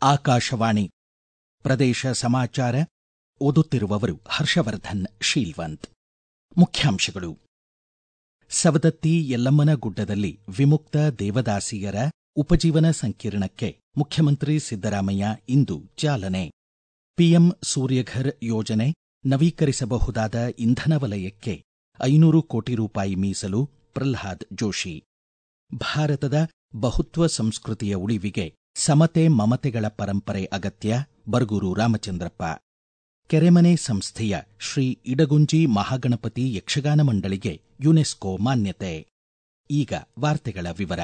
ಆಕಾಶವಾಣಿ ಪ್ರದೇಶ ಸಮಾಚಾರ ಓದುತ್ತಿರುವವರು ಹರ್ಷವರ್ಧನ್ ಶೀಲ್ವಂತ್ ಮುಖ್ಯಾಂಶಗಳು ಸವದತ್ತಿ ಯಲ್ಲಮ್ಮನ ಗುಡ್ಡದಲ್ಲಿ ವಿಮುಕ್ತ ದೇವದಾಸಿಯರ ಉಪಜೀವನ ಸಂಕಿರಣಕ್ಕೆ ಮುಖ್ಯಮಂತ್ರಿ ಸಿದ್ದರಾಮಯ್ಯ ಇಂದು ಚಾಲನೆ ಪಿಎಂ ಸೂರ್ಯಘರ್ ಯೋಜನೆ ನವೀಕರಿಸಬಹುದಾದ ಇಂಧನ ವಲಯಕ್ಕೆ ಐನೂರು ಕೋಟಿ ರೂಪಾಯಿ ಮೀಸಲು ಪ್ರಲ್ಹಾದ್ ಜೋಶಿ ಭಾರತದ ಬಹುತ್ವ ಸಂಸ್ಕೃತಿಯ ಉಳಿವಿಗೆ ಸಮತೆ ಮಮತೆಗಳ ಪರಂಪರೆ ಅಗತ್ಯ ಬರಗೂರು ರಾಮಚಂದ್ರಪ್ಪ ಕೆರೆಮನೆ ಸಂಸ್ಥೆಯ ಶ್ರೀ ಇಡಗುಂಜಿ ಮಹಾಗಣಪತಿ ಯಕ್ಷಗಾನ ಮಂಡಳಿಗೆ ಯುನೆಸ್ಕೋ ಮಾನ್ಯತೆ ಈಗ ವಾರ್ತೆಗಳ ವಿವರ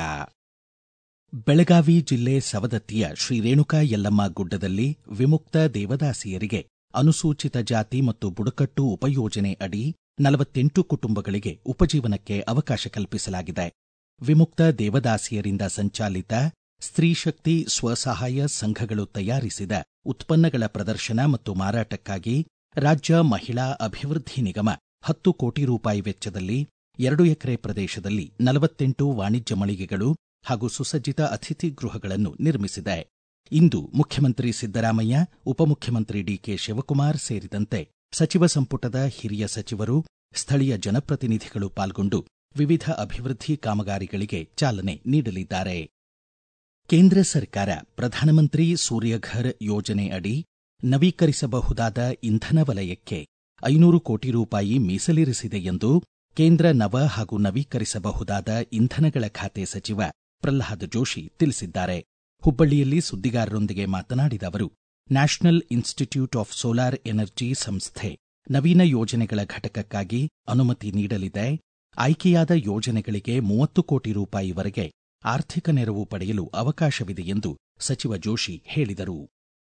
ಬೆಳಗಾವಿ ಜಿಲ್ಲೆ ಸವದತ್ತಿಯ ಶ್ರೀ ರೇಣುಕಾ ಯಲ್ಲಮ್ಮ ಗುಡ್ಡದಲ್ಲಿ ವಿಮುಕ್ತ ದೇವದಾಸಿಯರಿಗೆ ಅನುಸೂಚಿತ ಜಾತಿ ಮತ್ತು ಬುಡಕಟ್ಟು ಉಪಯೋಜನೆ ಅಡಿ ನಲವತ್ತೆಂಟು ಕುಟುಂಬಗಳಿಗೆ ಉಪಜೀವನಕ್ಕೆ ಅವಕಾಶ ಕಲ್ಪಿಸಲಾಗಿದೆ ವಿಮುಕ್ತ ದೇವದಾಸಿಯರಿಂದ ಸಂಚಾಲಿತ ಸ್ತ್ರೀಶಕ್ತಿ ಸ್ವಸಹಾಯ ಸಂಘಗಳು ತಯಾರಿಸಿದ ಉತ್ಪನ್ನಗಳ ಪ್ರದರ್ಶನ ಮತ್ತು ಮಾರಾಟಕ್ಕಾಗಿ ರಾಜ್ಯ ಮಹಿಳಾ ಅಭಿವೃದ್ಧಿ ನಿಗಮ ಹತ್ತು ಕೋಟಿ ರೂಪಾಯಿ ವೆಚ್ಚದಲ್ಲಿ ಎರಡು ಎಕರೆ ಪ್ರದೇಶದಲ್ಲಿ ನಲವತ್ತೆಂಟು ವಾಣಿಜ್ಯ ಮಳಿಗೆಗಳು ಹಾಗೂ ಸುಸಜ್ಜಿತ ಅತಿಥಿ ಗೃಹಗಳನ್ನು ನಿರ್ಮಿಸಿದೆ ಇಂದು ಮುಖ್ಯಮಂತ್ರಿ ಸಿದ್ದರಾಮಯ್ಯ ಉಪಮುಖ್ಯಮಂತ್ರಿ ಡಿಕೆ ಶಿವಕುಮಾರ್ ಸೇರಿದಂತೆ ಸಚಿವ ಸಂಪುಟದ ಹಿರಿಯ ಸಚಿವರು ಸ್ಥಳೀಯ ಜನಪ್ರತಿನಿಧಿಗಳು ಪಾಲ್ಗೊಂಡು ವಿವಿಧ ಅಭಿವೃದ್ಧಿ ಕಾಮಗಾರಿಗಳಿಗೆ ಚಾಲನೆ ನೀಡಲಿದ್ದಾರೆ ಕೇಂದ್ರ ಸರ್ಕಾರ ಪ್ರಧಾನಮಂತ್ರಿ ಸೂರ್ಯಘರ್ ಯೋಜನೆ ಅಡಿ ನವೀಕರಿಸಬಹುದಾದ ಇಂಧನ ವಲಯಕ್ಕೆ ಐನೂರು ಕೋಟಿ ರೂಪಾಯಿ ಮೀಸಲಿರಿಸಿದೆ ಎಂದು ಕೇಂದ್ರ ನವ ಹಾಗೂ ನವೀಕರಿಸಬಹುದಾದ ಇಂಧನಗಳ ಖಾತೆ ಸಚಿವ ಪ್ರಲ್ಹಾದ್ ಜೋಶಿ ತಿಳಿಸಿದ್ದಾರೆ ಹುಬ್ಬಳ್ಳಿಯಲ್ಲಿ ಸುದ್ದಿಗಾರರೊಂದಿಗೆ ಮಾತನಾಡಿದ ಅವರು national institute of solar energy ಸಂಸ್ಥೆ ನವೀನ ಯೋಜನೆಗಳ ಘಟಕಕ್ಕಾಗಿ ಅನುಮತಿ ನೀಡಲಿದೆ ಆಯ್ಕೆಯಾದ ಯೋಜನೆಗಳಿಗೆ ಮೂವತ್ತು ಕೋಟಿ ರೂಪಾಯಿವರೆಗೆ ಆರ್ಥಿಕ ನೆರವು ಪಡೆಯಲು ಅವಕಾಶವಿದೆ ಎಂದು ಸಚಿವ ಜೋಶಿ ಹೇಳಿದರು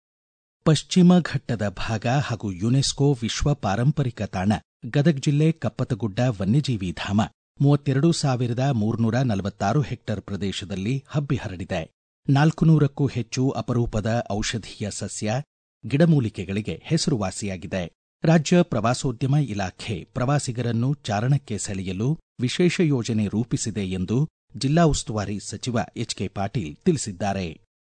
ಪಶ್ಚಿಮ ಘಟ್ಟದ ಭಾಗ ಹಾಗೂ ಯುನೆಸ್ಕೋ ವಿಶ್ವ ಪಾರಂಪರಿಕ ತಾಣ ಗದಗ ಜಿಲ್ಲೆ ಕಪ್ಪತಗುಡ್ಡ ವನ್ಯಜೀವಿ ಧಾಮ ಮೂವತ್ತೆರಡು ಸಾವಿರದ ಮೂರ್ನೂರ ನಲವತ್ತಾರು ಹೆಕ್ಟೇರ್ ಪ್ರದೇಶದಲ್ಲಿ ಹಬ್ಬಿ ಹರಡಿದೆ ನಾಲ್ಕು ನೂರಕ್ಕೂ ಹೆಚ್ಚು ಅಪರೂಪದ ಔಷಧೀಯ ಸಸ್ಯ ಗಿಡಮೂಲಿಕೆಗಳಿಗೆ ಹೆಸರುವಾಸಿಯಾಗಿದೆ ರಾಜ್ಯ ಪ್ರವಾಸೋದ್ಯಮ ಇಲಾಖೆ ಪ್ರವಾಸಿಗರನ್ನು ಚಾರಣಕ್ಕೆ ಸೆಳೆಯಲು ವಿಶೇಷ ಯೋಜನೆ ರೂಪಿಸಿದೆ ಎಂದು ಜಿಲ್ಲಾ ಉಸ್ತುವಾರಿ ಸಚಿವ ಎಚ್ಕೆ ಪಾಟೀಲ್ ತಿಳಿಸಿದ್ದಾರೆ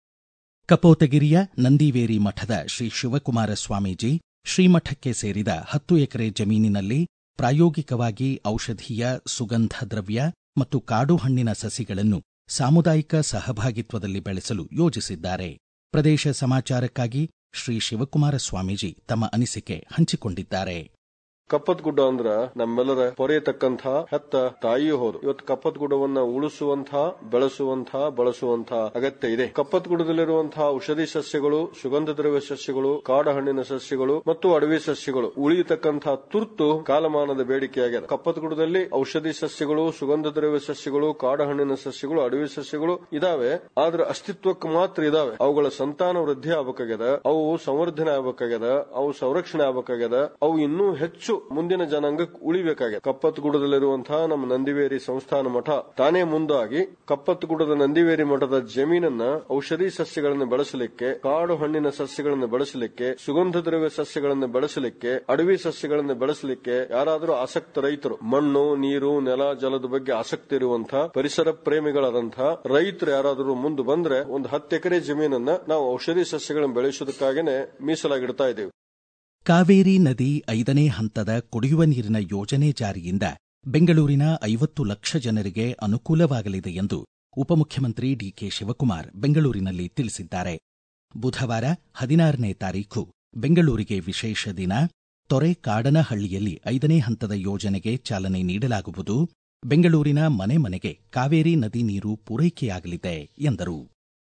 ಕಪೋತಗಿರಿಯ ನಂದಿವೇರಿ ಮಠದ ಶ್ರೀ ಶಿವಕುಮಾರ ಸ್ವಾಮೀಜಿ ಶ್ರೀಮಠಕ್ಕೆ ಸೇರಿದ ಹತ್ತು ಎಕರೆ ಜಮೀನಿನಲ್ಲಿ ಪ್ರಾಯೋಗಿಕವಾಗಿ ಔಷಧೀಯ ಸುಗಂಧ ದ್ರವ್ಯ ಮತ್ತು ಕಾಡು ಹಣ್ಣಿನ ಸಸಿಗಳನ್ನು ಸಾಮುದಾಯಿಕ ಸಹಭಾಗಿತ್ವದಲ್ಲಿ ಬೆಳೆಸಲು ಯೋಜಿಸಿದ್ದಾರೆ ಪ್ರದೇಶ ಸಮಾಚಾರಕ್ಕಾಗಿ ಶ್ರೀ ಶಿವಕುಮಾರ ಸ್ವಾಮೀಜಿ ತಮ್ಮ ಅನಿಸಿಕೆ ಹಂಚಿಕೊಂಡಿದ್ದಾರೆ ಕಪ್ಪತ್ ಗುಡ್ಡ ಅಂದ್ರ ನಮ್ಮೆಲ್ಲರ ಪೊರೆಯತಕ್ಕಂಥ ಹೆತ್ತ ತಾಯಿಯೂ ಹೌದು ಇವತ್ತು ಕಪ್ಪತ್ ಗುಡ್ಡವನ್ನ ಉಳಿಸುವಂತ ಬೆಳೆಸುವಂತ ಬಳಸುವಂತ ಅಗತ್ಯ ಇದೆ ಕಪ್ಪತ್ ಗುಡ್ಡದಲ್ಲಿರುವಂತಹ ಔಷಧಿ ಸಸ್ಯಗಳು ಸುಗಂಧ ದ್ರವ್ಯ ಸಸ್ಯಗಳು ಕಾಡ ಹಣ್ಣಿನ ಸಸ್ಯಗಳು ಮತ್ತು ಅಡವಿ ಸಸ್ಯಗಳು ಉಳಿಯತಕ್ಕಂತಹ ತುರ್ತು ಕಾಲಮಾನದ ಬೇಡಿಕೆಯಾಗಿದೆ ಕಪ್ಪತ್ ಗುಡ್ಡದಲ್ಲಿ ಔಷಧಿ ಸಸ್ಯಗಳು ಸುಗಂಧ ದ್ರವ್ಯ ಸಸ್ಯಗಳು ಕಾಡ ಹಣ್ಣಿನ ಸಸ್ಯಗಳು ಅಡವಿ ಸಸ್ಯಗಳು ಇದಾವೆ ಆದ್ರೆ ಅಸ್ತಿತ್ವಕ್ಕೆ ಮಾತ್ರ ಇದಾವೆ ಅವುಗಳ ಸಂತಾನ ವೃದ್ಧಿ ಆಗಬೇಕಾಗ್ಯದ ಅವು ಸಂವರ್ಧನೆ ಆಗಬೇಕಾಗ್ಯದ ಅವು ಸಂರಕ್ಷಣೆ ಆಗಬೇಕಾಗ್ಯದ ಅವು ಇನ್ನೂ ಹೆಚ್ಚು ಮುಂದಿನ ಜನಾಂಗಕ್ಕೆ ಉಳಿಬೇಕಾಗಿದೆ ಕಪ್ಪತ್ತಗುಡದಲ್ಲಿರುವಂತಹ ನಮ್ಮ ನಂದಿವೇರಿ ಸಂಸ್ಥಾನ ಮಠ ತಾನೇ ಮುಂದಾಗಿ ಕಪ್ಪತ್ತಗುಡದ ನಂದಿವೇರಿ ಮಠದ ಜಮೀನನ್ನ ಔಷಧಿ ಸಸ್ಯಗಳನ್ನು ಬೆಳೆಸಲಿಕ್ಕೆ ಕಾಡು ಹಣ್ಣಿನ ಸಸ್ಯಗಳನ್ನು ಬೆಳೆಸಲಿಕ್ಕೆ ಸುಗಂಧ ದ್ರವ್ಯ ಸಸ್ಯಗಳನ್ನು ಬೆಳೆಸಲಿಕ್ಕೆ ಅಡವಿ ಸಸ್ಯಗಳನ್ನು ಬೆಳೆಸಲಿಕ್ಕೆ ಯಾರಾದರೂ ಆಸಕ್ತ ರೈತರು ಮಣ್ಣು ನೀರು ನೆಲ ಜಲದ ಬಗ್ಗೆ ಆಸಕ್ತಿ ಇರುವಂತಹ ಪರಿಸರ ಪ್ರೇಮಿಗಳಾದಂತಹ ರೈತರು ಯಾರಾದರೂ ಮುಂದೆ ಬಂದ್ರೆ ಒಂದು ಹತ್ತು ಎಕರೆ ಜಮೀನನ್ನ ನಾವು ಔಷಧಿ ಸಸ್ಯಗಳನ್ನು ಬೆಳೆಸೋದಕ್ಕಾಗನೆ ಮೀಸಲಾಗಿಡ್ತಾ ಇದ್ದೇವೆ ಕಾವೇರಿ ನದಿ ಐದನೇ ಹಂತದ ಕುಡಿಯುವ ನೀರಿನ ಯೋಜನೆ ಜಾರಿಯಿಂದ ಬೆಂಗಳೂರಿನ ಐವತ್ತು ಲಕ್ಷ ಜನರಿಗೆ ಅನುಕೂಲವಾಗಲಿದೆ ಎಂದು ಉಪಮುಖ್ಯಮಂತ್ರಿ ಡಿಕೆ ಶಿವಕುಮಾರ್ ಬೆಂಗಳೂರಿನಲ್ಲಿ ತಿಳಿಸಿದ್ದಾರೆ ಬುಧವಾರ ಹದಿನಾರನೇ ತಾರೀಖು ಬೆಂಗಳೂರಿಗೆ ವಿಶೇಷ ದಿನ ತೊರೆ ಕಾಡನಹಳ್ಳಿಯಲ್ಲಿ ಐದನೇ ಹಂತದ ಯೋಜನೆಗೆ ಚಾಲನೆ ನೀಡಲಾಗುವುದು ಬೆಂಗಳೂರಿನ ಮನೆ ಮನೆಗೆ ಕಾವೇರಿ ನದಿ ನೀರು ಪೂರೈಕೆಯಾಗಲಿದೆ ಎಂದರು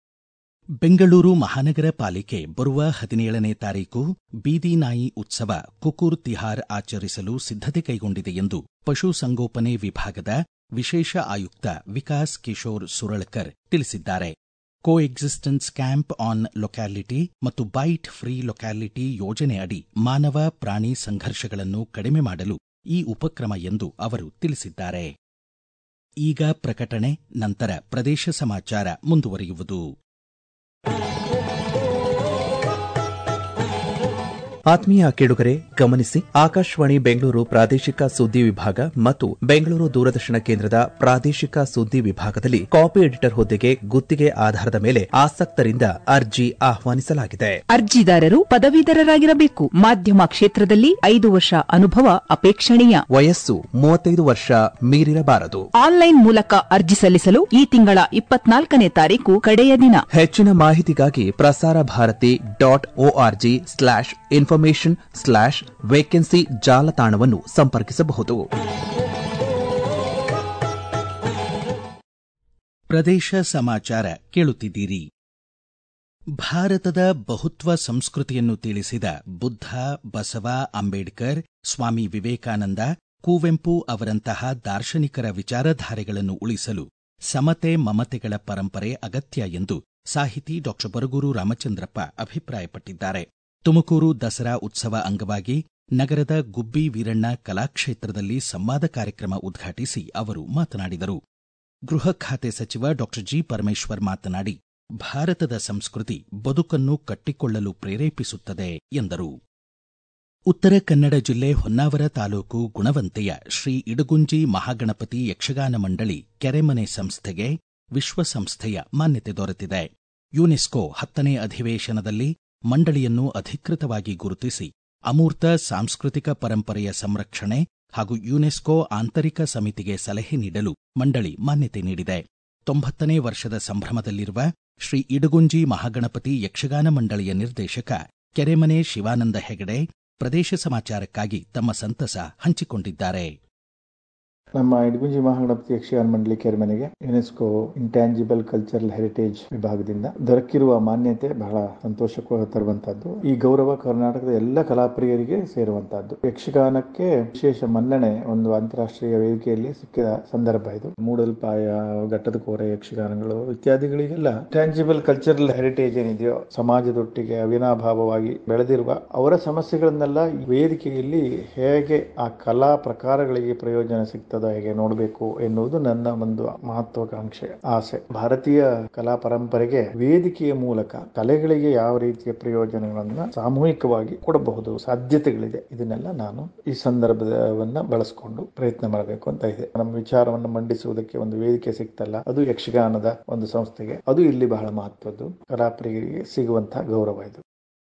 ಬೆಂಗಳೂರು ಮಹಾನಗರ ಪಾಲಿಕೆ ಬರುವ ಹದಿನೇಳನೇ ತಾರೀಕು ಬೀದಿ ನಾಯಿ ಉತ್ಸವ ಕುಕೂರ್ ತಿಹಾರ್ ಆಚರಿಸಲು ಸಿದ್ಧತೆ ಕೈಗೊಂಡಿದೆ ಎಂದು ಪಶುಸಂಗೋಪನೆ ವಿಭಾಗದ ವಿಶೇಷ ಆಯುಕ್ತ ವಿಕಾಸ್ ಕಿಶೋರ್ ಸುರಳ್ಕರ್ ತಿಳಿಸಿದ್ದಾರೆ coexistence camp on locality ಮತ್ತು ಬೈಟ್ ಫ್ರೀ ಲೊಕ್ಯಾಲಿಟಿ ಯೋಜನೆ ಅಡಿ ಮಾನವ ಪ್ರಾಣಿ ಸಂಘರ್ಷಗಳನ್ನು ಕಡಿಮೆ ಮಾಡಲು ಈ ಉಪಕ್ರಮ ಎಂದು ಅವರು ತಿಳಿಸಿದ್ದಾರೆ ಈಗ ಪ್ರಕಟಣೆ ನಂತರ ಪ್ರದೇಶ ಸಮಾಚಾರ ಮುಂದುವರಿಯುವುದು ಆತ್ಮೀಯ ಕೇಳುಗರೆ ಗಮನಿಸಿ ಆಕಾಶವಾಣಿ ಬೆಂಗಳೂರು ಪ್ರಾದೇಶಿಕ ಸುದ್ದಿ ವಿಭಾಗ ಮತ್ತು ಬೆಂಗಳೂರು ದೂರದರ್ಶನ ಕೇಂದ್ರದ ಪ್ರಾದೇಶಿಕ ಸುದ್ದಿ ವಿಭಾಗದಲ್ಲಿ ಕಾಪಿ ಎಡಿಟರ್ ಹುದ್ದೆಗೆ ಗುತ್ತಿಗೆ ಆಧಾರದ ಮೇಲೆ ಆಸಕ್ತರಿಂದ ಅರ್ಜಿ ಆಹ್ವಾನಿಸಲಾಗಿದೆ ಅರ್ಜಿದಾರರು ಪದವೀಧರರಾಗಿರಬೇಕು ಮಾಧ್ಯಮ ಕ್ಷೇತ್ರದಲ್ಲಿ ಐದು ವರ್ಷ ಅನುಭವ ಅಪೇಕ್ಷಣೀಯ ವಯಸ್ಸು ಮೂವತ್ತೈದು ವರ್ಷ ಮೀರಿರಬಾರದು ಆನ್ಲೈನ್ ಮೂಲಕ ಅರ್ಜಿ ಸಲ್ಲಿಸಲು ಈ ತಿಂಗಳ ಇಪ್ಪತ್ನಾಲ್ಕನೇ ತಾರೀಕು ಕಡೆಯ ದಿನ ಹೆಚ್ಚಿನ ಮಾಹಿತಿಗಾಗಿ Prasar Bharati dot org slash information slash vacancy ಜಾಲತಾಣವನ್ನು ಸಂಪರ್ಕಿಸಬಹುದು ಪ್ರದೇಶ ಸಮಾಚಾರ ಕೇಳುತ್ತಿದ್ದೀರಿ ಭಾರತದ ಬಹುತ್ವ ಸಂಸ್ಕೃತಿಯನ್ನು ತಿಳಿಸಿದ ಬುದ್ಧ ಬಸವ ಅಂಬೇಡ್ಕರ್ ಸ್ವಾಮಿ ವಿವೇಕಾನಂದ ಕುವೆಂಪು ಅವರಂತಹ ದಾರ್ಶನಿಕರ ವಿಚಾರಧಾರೆಗಳನ್ನು ಉಳಿಸಲು ಸಮತೆ ಮಮತೆಗಳ ಪರಂಪರೆ ಅಗತ್ಯ ಎಂದು ಸಾಹಿತಿ ಡಾ ಬರಗೂರು ರಾಮಚಂದ್ರಪ್ಪ ಅಭಿಪ್ರಾಯಪಟ್ಟಿದ್ದಾರೆ ತುಮಕೂರು ದಸರಾ ಉತ್ಸವ ಅಂಗವಾಗಿ ನಗರದ ಗುಬ್ಬಿ ವೀರಣ್ಣ ಕಲಾಕ್ಷೇತ್ರದಲ್ಲಿ ಸಂವಾದ ಕಾರ್ಯಕ್ರಮ ಉದ್ಘಾಟಿಸಿ ಅವರು ಮಾತನಾಡಿದರು ಗೃಹ ಖಾತೆ ಸಚಿವ ಡಾ ಜಿ ಪರಮೇಶ್ವರ್ ಮಾತನಾಡಿ ಭಾರತದ ಸಂಸ್ಕೃತಿ ಬದುಕನ್ನು ಕಟ್ಟಿಕೊಳ್ಳಲು ಪ್ರೇರೇಪಿಸುತ್ತದೆ ಎಂದರು ಉತ್ತರ ಕನ್ನಡ ಜಿಲ್ಲೆ ಹೊನ್ನಾವರ ತಾಲೂಕು ಗುಣವಂತೆಯ ಶ್ರೀ ಇಡಗುಂಜಿ ಮಹಾಗಣಪತಿ ಯಕ್ಷಗಾನ ಮಂಡಳಿ ಕೆರೆಮನೆ ಸಂಸ್ಥೆಗೆ ವಿಶ್ವಸಂಸ್ಥೆಯ ಮಾನ್ಯತೆ ದೊರೆತಿದೆ ಯುನೆಸ್ಕೋ ಹತ್ತನೇ ಅಧಿವೇಶನದಲ್ಲಿ ಮಂಡಳಿಯನ್ನು ಅಧಿಕೃತವಾಗಿ ಗುರುತಿಸಿ ಅಮೂರ್ತ ಸಾಂಸ್ಕೃತಿಕ ಪರಂಪರೆಯ ಸಂರಕ್ಷಣೆ ಹಾಗೂ ಯುನೆಸ್ಕೋ ಆಂತರಿಕ ಸಮಿತಿಗೆ ಸಲಹೆ ನೀಡಲು ಮಂಡಳಿ ಮಾನ್ಯತೆ ನೀಡಿದೆ ತೊಂಬತ್ತನೇ ವರ್ಷದ ಸಂಭ್ರಮದಲ್ಲಿರುವ ಶ್ರೀ ಇಡಗುಂಜಿ ಮಹಾಗಣಪತಿ ಯಕ್ಷಗಾನ ಮಂಡಳಿಯ ನಿರ್ದೇಶಕ ಕೆರೆಮನೆ ಶಿವಾನಂದ ಹೆಗಡೆ ಪ್ರದೇಶ ಸಮಾಚಾರಕ್ಕಾಗಿ ತಮ್ಮ ಸಂತಸ ಹಂಚಿಕೊಂಡಿದ್ದಾರೆ ನಮ್ಮ ಇಡಗುಂಜಿ ಮಹಾಗಣಪತಿ ಯಕ್ಷಗಾನ ಮಂಡಳಿ ಕೆರೆಮನೆಗೆ ಯುನೆಸ್ಕೋ ಇಂಟ್ಯಾಂಜಿಬಲ್ ಕಲ್ಚರಲ್ ಹೆರಿಟೇಜ್ ವಿಭಾಗದಿಂದ ದೊರಕಿರುವ ಮಾನ್ಯತೆ ಬಹಳ ಸಂತೋಷ ತರುವಂತಹದ್ದು ಈ ಗೌರವ ಕರ್ನಾಟಕದ ಎಲ್ಲ ಕಲಾಪ್ರಿಯರಿಗೆ ಸೇರುವಂತಹದ್ದು ಯಕ್ಷಗಾನಕ್ಕೆ ವಿಶೇಷ ಮನ್ನಣೆ ಒಂದು ಅಂತಾರಾಷ್ಟ್ರೀಯ ವೇದಿಕೆಯಲ್ಲಿ ಸಿಕ್ಕಿದ ಸಂದರ್ಭ ಇದು ಮೂಡಲ್ಪಾಯ ಘಟ್ಟದ ಕೋರೆ ಯಕ್ಷಗಾನಗಳು ಇತ್ಯಾದಿಗಳಿಗೆಲ್ಲ ಟ್ಯಾಂಜಿಬಲ್ ಕಲ್ಚರಲ್ ಹೆರಿಟೇಜ್ ಏನಿದೆಯೋ ಸಮಾಜದೊಟ್ಟಿಗೆ ಅವಿನಾಭಾವವಾಗಿ ಬೆಳೆದಿರುವ ಅವರ ಸಮಸ್ಯೆಗಳನ್ನೆಲ್ಲ ಈ ವೇದಿಕೆಯಲ್ಲಿ ಹೇಗೆ ಆ ಕಲಾ ಪ್ರಕಾರಗಳಿಗೆ ಪ್ರಯೋಜನ ಸಿಗ್ತದೆ ಹೇಗೆ ನೋಡಬೇಕು ಎನ್ನುವುದು ನನ್ನ ಒಂದು ಮಹತ್ವಾಕಾಂಕ್ಷೆ ಆಸೆ ಭಾರತೀಯ ಕಲಾ ಪರಂಪರೆಗೆ ವೇದಿಕೆಯ ಮೂಲಕ ಕಲೆಗಳಿಗೆ ಯಾವ ರೀತಿಯ ಪ್ರಯೋಜನಗಳನ್ನ ಸಾಮೂಹಿಕವಾಗಿ ಕೊಡಬಹುದು ಸಾಧ್ಯತೆಗಳಿದೆ ಇದನ್ನೆಲ್ಲ ನಾನು ಈ ಸಂದರ್ಭವನ್ನ ಬಳಸಿಕೊಂಡು ಪ್ರಯತ್ನ ಮಾಡಬೇಕು ಅಂತ ಇದೆ ನಮ್ಮ ವಿಚಾರವನ್ನು ಮಂಡಿಸುವುದಕ್ಕೆ ಒಂದು ವೇದಿಕೆ ಸಿಕ್ತಲ್ಲ ಅದು ಯಕ್ಷಗಾನದ ಒಂದು ಸಂಸ್ಥೆಗೆ ಅದು ಇಲ್ಲಿ ಬಹಳ ಮಹತ್ವದ್ದು ಕಲಾಪ್ರಿಯರಿಗೆ ಸಿಗುವಂತಹ ಗೌರವ ಇದು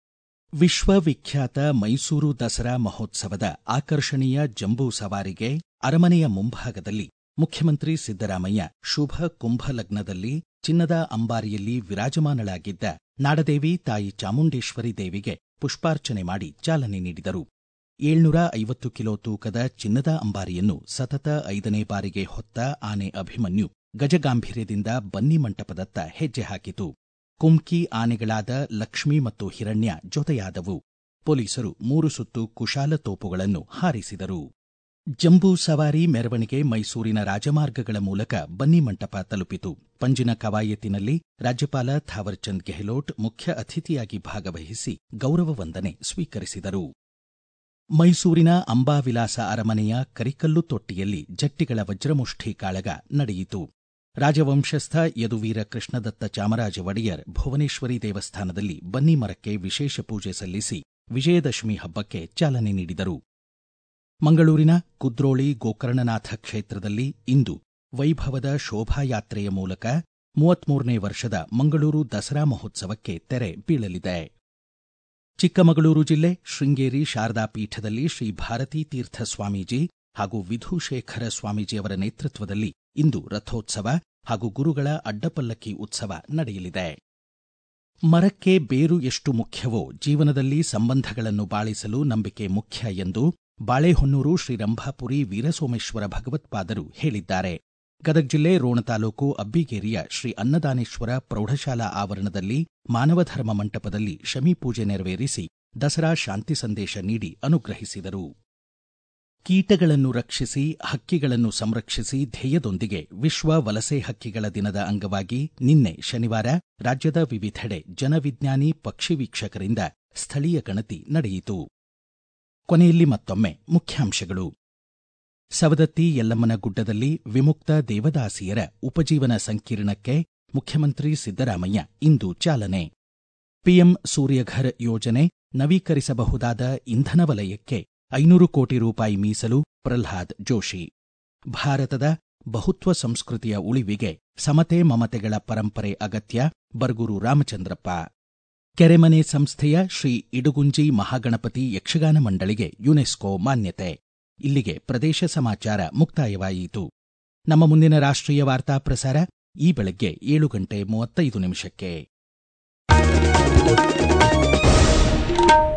ವಿಶ್ವವಿಖ್ಯಾತ ಮೈಸೂರು ದಸರಾ ಮಹೋತ್ಸವದ ಆಕರ್ಷಣೀಯ ಜಂಬೂ ಸವಾರಿಗೆ ಅರಮನೆಯ ಮುಂಭಾಗದಲ್ಲಿ ಮುಖ್ಯಮಂತ್ರಿ ಸಿದ್ದರಾಮಯ್ಯ ಶುಭ ಕುಂಭಲಗ್ನದಲ್ಲಿ ಚಿನ್ನದ ಅಂಬಾರಿಯಲ್ಲಿ ವಿರಾಜಮಾನಳಾಗಿದ್ದ ನಾಡದೇವಿ ತಾಯಿ ಚಾಮುಂಡೇಶ್ವರಿ ದೇವಿಗೆ ಪುಷ್ಪಾರ್ಚನೆ ಮಾಡಿ ಚಾಲನೆ ನೀಡಿದರು ಏಳ್ನೂರ ಐವತ್ತು ಕಿಲೋ ತೂಕದ ಚಿನ್ನದ ಅಂಬಾರಿಯನ್ನು ಸತತ ಐದನೇ ಬಾರಿಗೆ ಹೊತ್ತ ಆನೆ ಅಭಿಮನ್ಯು ಗಜಗಾಂಭೀರ್ಯದಿಂದ ಬನ್ನಿ ಮಂಟಪದತ್ತ ಹೆಜ್ಜೆ ಹಾಕಿತು ಕುಮ್ಕಿ ಆನೆಗಳಾದ ಲಕ್ಷ್ಮಿ ಮತ್ತು ಹಿರಣ್ಯ ಜೊತೆಯಾದವು ಪೊಲೀಸರು ಮೂರು ಸುತ್ತು ಕುಶಾಲ ತೋಪುಗಳನ್ನು ಹಾರಿಸಿದರು ಜಂಬೂ ಸವಾರಿ ಮೆರವಣಿಗೆ ಮೈಸೂರಿನ ರಾಜಮಾರ್ಗಗಳ ಮೂಲಕ ಬನ್ನಿಮಂಟಪ ತಲುಪಿತು ಪಂಜಿನ ಕವಾಯತಿನಲ್ಲಿ ರಾಜ್ಯಪಾಲ ಥಾವರ್ಚಂದ್ ಗೆಹ್ಲೋಟ್ ಮುಖ್ಯ ಅತಿಥಿಯಾಗಿ ಭಾಗವಹಿಸಿ ಗೌರವ ವಂದನೆ ಸ್ವೀಕರಿಸಿದರು ಮೈಸೂರಿನ ಅಂಬಾವಿಲಾಸ ಅರಮನೆಯ ಕರಿಕಲ್ಲು ತೊಟ್ಟಿಯಲ್ಲಿ ಜಟ್ಟಿಗಳ ವಜ್ರಮುಷ್ಠಿ ಕಾಳಗ ನಡೆಯಿತು ರಾಜವಂಶಸ್ಥ ಯದುವೀರ ಕೃಷ್ಣದತ್ತ ಚಾಮರಾಜ ಒಡೆಯರ್ ಭುವನೇಶ್ವರಿ ದೇವಸ್ಥಾನದಲ್ಲಿ ಬನ್ನಿ ಮರಕ್ಕೆ ವಿಶೇಷ ಪೂಜೆ ಸಲ್ಲಿಸಿ ವಿಜಯದಶಮಿ ಹಬ್ಬಕ್ಕೆ ಚಾಲನೆ ನೀಡಿದರು ಮಂಗಳೂರಿನ ಕುದ್ರೋಳಿ ಗೋಕರ್ಣನಾಥ ಕ್ಷೇತ್ರದಲ್ಲಿ ಇಂದು ವೈಭವದ ಶೋಭಾಯಾತ್ರೆಯ ಮೂಲಕ ಮೂವತ್ಮೂರನೇ ವರ್ಷದ ಮಂಗಳೂರು ದಸರಾ ಮಹೋತ್ಸವಕ್ಕೆ ತೆರೆ ಬೀಳಲಿದೆ ಚಿಕ್ಕಮಗಳೂರು ಜಿಲ್ಲೆ ಶೃಂಗೇರಿ ಶಾರದಾ ಪೀಠದಲ್ಲಿ ಶ್ರೀ ಭಾರತೀ ತೀರ್ಥ ಸ್ವಾಮೀಜಿ ಹಾಗೂ ವಿಧುಶೇಖರ ಸ್ವಾಮೀಜಿಯವರ ನೇತೃತ್ವದಲ್ಲಿ ಇಂದು ರಥೋತ್ಸವ ಹಾಗೂ ಗುರುಗಳ ಅಡ್ಡಪಲ್ಲಕ್ಕಿ ಉತ್ಸವ ನಡೆಯಲಿದೆ ಮರಕ್ಕೆ ಬೇರು ಎಷ್ಟು ಮುಖ್ಯವೋ ಜೀವನದಲ್ಲಿ ಸಂಬಂಧಗಳನ್ನು ಬಾಳಿಸಲು ನಂಬಿಕೆ ಮುಖ್ಯ ಎಂದು ಬಾಳೆಹೊನ್ನೂರು ಶ್ರೀರಂಭಾಪುರಿ ವೀರಸೋಮೇಶ್ವರ ಭಗವತ್ಪಾದರು ಹೇಳಿದ್ದಾರೆ ಗದಗ ಜಿಲ್ಲೆ ರೋಣ ತಾಲೂಕು ಅಬ್ಬಿಗೇರಿಯ ಶ್ರೀ ಅನ್ನದಾನೇಶ್ವರ ಪ್ರೌಢಶಾಲಾ ಆವರಣದಲ್ಲಿ ಮಾನವಧರ್ಮ ಮಂಟಪದಲ್ಲಿ ಶಮೀಪೂಜೆ ನೆರವೇರಿಸಿ ದಸರಾ ಶಾಂತಿ ಸಂದೇಶ ನೀಡಿ ಅನುಗ್ರಹಿಸಿದರು ಕೀಟಗಳನ್ನು ರಕ್ಷಿಸಿ ಹಕ್ಕಿಗಳನ್ನು ಸಂರಕ್ಷಿಸಿ ಧ್ಯೇಯದೊಂದಿಗೆ ವಿಶ್ವ ವಲಸೆ ಹಕ್ಕಿಗಳ ದಿನದ ಅಂಗವಾಗಿ ನಿನ್ನೆ ಶನಿವಾರ ರಾಜ್ಯದ ವಿವಿಧೆಡೆ ಜನವಿಜ್ಞಾನಿ ಪಕ್ಷಿ ವೀಕ್ಷಕರಿಂದ ಸ್ಥಳೀಯ ಗಣತಿ ನಡೆಯಿತು ಕೊನೆಯಲ್ಲಿ ಮತ್ತೊಮ್ಮೆ ಮುಖ್ಯಾಂಶಗಳು ಸವದತ್ತಿ ಯಲ್ಲಮ್ಮನ ಗುಡ್ಡದಲ್ಲಿ ವಿಮುಕ್ತ ದೇವದಾಸಿಯರ ಉಪಜೀವನ ಸಂಕೀರ್ಣಕ್ಕೆ ಮುಖ್ಯಮಂತ್ರಿ ಸಿದ್ದರಾಮಯ್ಯ ಇಂದು ಚಾಲನೆ ಪಿಎಂ ಸೂರ್ಯಘರ್ ಯೋಜನೆ ನವೀಕರಿಸಬಹುದಾದ ಇಂಧನ ವಲಯಕ್ಕೆ ಐನೂರು ಕೋಟಿ ರೂಪಾಯಿ ಮೀಸಲು ಪ್ರಲ್ಹಾದ್ ಜೋಶಿ ಭಾರತದ ಬಹುತ್ವ ಸಂಸ್ಕೃತಿಯ ಉಳಿವಿಗೆ ಸಮತೆ ಮಮತೆಗಳ ಪರಂಪರೆ ಅಗತ್ಯ ಬರ್ಗೂರು ರಾಮಚಂದ್ರಪ್ಪ ಕೆರೆಮನೆ ಸಂಸ್ಥೆಯ ಶ್ರೀ ಇಡುಗುಂಜಿ ಮಹಾಗಣಪತಿ ಯಕ್ಷಗಾನ ಮಂಡಳಿಗೆ ಯುನೆಸ್ಕೋ ಮಾನ್ಯತೆ ಇಲ್ಲಿಗೆ ಪ್ರದೇಶ ಸಮಾಚಾರ ಮುಕ್ತಾಯವಾಯಿತು ನಮ್ಮ ಮುಂದಿನ ರಾಷ್ಟ್ರೀಯ ವಾರ್ತಾ ಪ್ರಸಾರ ಈ ಬೆಳಗ್ಗೆ ಏಳು ಗಂಟೆ ಮೂವತ್ತೈದು ನಿಮಿಷಕ್ಕೆ